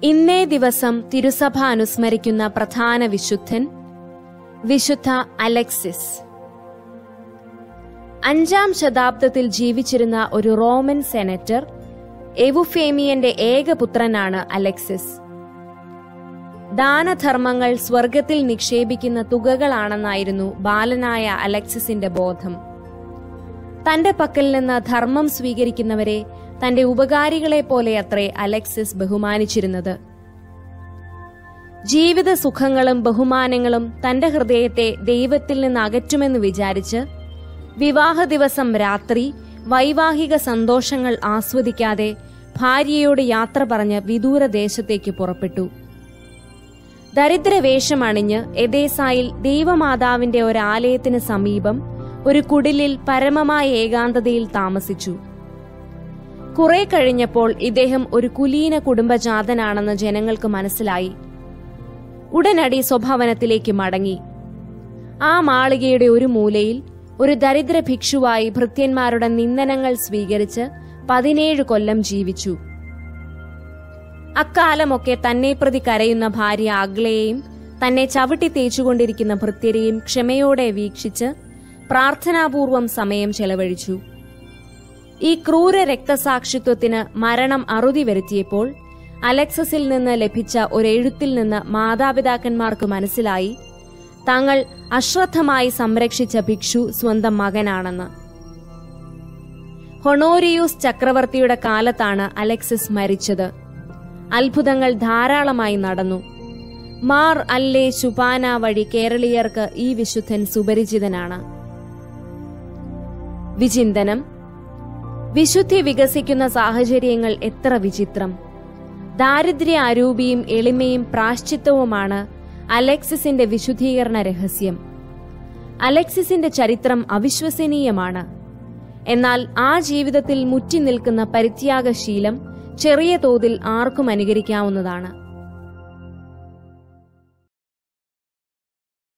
ഇന്നേ ദിവസം തിരുസഭ അനുസ്മരിക്കുന്ന പ്രധാന വിശുദ്ധൻ വിശുദ്ധ അലക്സിസ് അഞ്ചാം ശതാബ്ദത്തിൽ ജീവിച്ചിരുന്ന ഒരു റോമൻ സെനറ്റർ എവുഫേമിയന്റെ ഏകപുത്രനാണ് അലക്സിസ് ദാനധർമ്മങ്ങൾ സ്വർഗത്തിൽ നിക്ഷേപിക്കുന്ന തുകകളാണെന്നായിരുന്നു ബാലനായ അലക്സിസിന്റെ ബോധം തന്റെ പക്കൽ നിന്ന് ധർമ്മം സ്വീകരിക്കുന്നവരെ തന്റെ ഉപകാരികളെ പോലെ അത്രേ അലക്സിസ് ബഹുമാനിച്ചിരുന്നത് ജീവിത സുഖങ്ങളും ബഹുമാനങ്ങളും തന്റെ ഹൃദയത്തെ ദൈവത്തിൽ നിന്ന് അകറ്റുമെന്ന് വിചാരിച്ച് വിവാഹ ദിവസം രാത്രി വൈവാഹിക സന്തോഷങ്ങൾ ആസ്വദിക്കാതെ ഭാര്യയോട് യാത്ര പറഞ്ഞ് വിദൂര ദേശത്തേക്ക് പുറപ്പെട്ടു ദരിദ്രവേഷമണിഞ്ഞ് എദേസായിൽ ദൈവമാതാവിന്റെ ഒരാലയത്തിന് സമീപം ഒരു കുടിലിൽ പരമമായ ഏകാന്തതയിൽ താമസിച്ചു കുറെ കഴിഞ്ഞപ്പോൾ ഇദ്ദേഹം ഒരു കുലീന കുടുംബജാതനാണെന്ന് ജനങ്ങൾക്ക് മനസ്സിലായി ഉടനടി സ്വഭവനത്തിലേക്ക് മടങ്ങി ആ മാളികയുടെ ഒരു മൂലയിൽ ഒരു ദരിദ്ര ഭിക്ഷുവായി ഭൃത്യന്മാരുടെ നിന്ദനങ്ങൾ സ്വീകരിച്ച് പതിനേഴ് കൊല്ലം ജീവിച്ചു അക്കാലമൊക്കെ തന്നെ പ്രതി കരയുന്ന ഭാര്യ അഗ്ലയെയും തന്നെ ചവിട്ടി തേച്ചുകൊണ്ടിരിക്കുന്ന ഭൃത്യരെയും ക്ഷമയോടെ വീക്ഷിച്ച് പ്രാർത്ഥനാപൂർവം സമയം ചെലവഴിച്ചു ഈ ക്രൂര രക്തസാക്ഷിത്വത്തിന് മരണം അറുതി വരുത്തിയപ്പോൾ അലക്സസിൽ നിന്ന് ലഭിച്ച ഒരെഴുത്തിൽ നിന്ന് മാതാപിതാക്കന്മാർക്ക് മനസ്സിലായി തങ്ങൾ അശ്രദ്ധമായി സംരക്ഷിച്ച ഭിക്ഷു സ്വന്തം മകനാണെന്ന് ഹൊണോരിയൂസ് ചക്രവർത്തിയുടെ കാലത്താണ് അലക്സിസ് മരിച്ചത് അത്ഭുതങ്ങൾ ധാരാളമായി നടന്നു മാർ അല്ലേ ശുപാന വഴി കേരളീയർക്ക് ഈ വിശുദ്ധൻ സുപരിചിതനാണ് വിചിന്തനം വിശുദ്ധി വികസിക്കുന്ന സാഹചര്യങ്ങൾ എത്ര വിചിത്രം ദാരിദ്ര്യ അരൂപിയും എളിമയും പ്രാശ്ചിത്വവുമാണ് അലക്സിസിന്റെ വിശുദ്ധീകരണ രഹസ്യം അലക്സിസിന്റെ ചരിത്രം അവിശ്വസനീയമാണ് എന്നാൽ ആ ജീവിതത്തിൽ മുറ്റി നിൽക്കുന്ന പരിത്യാഗശീലം ചെറിയ തോതിൽ ആർക്കും അനുകരിക്കാവുന്നതാണ്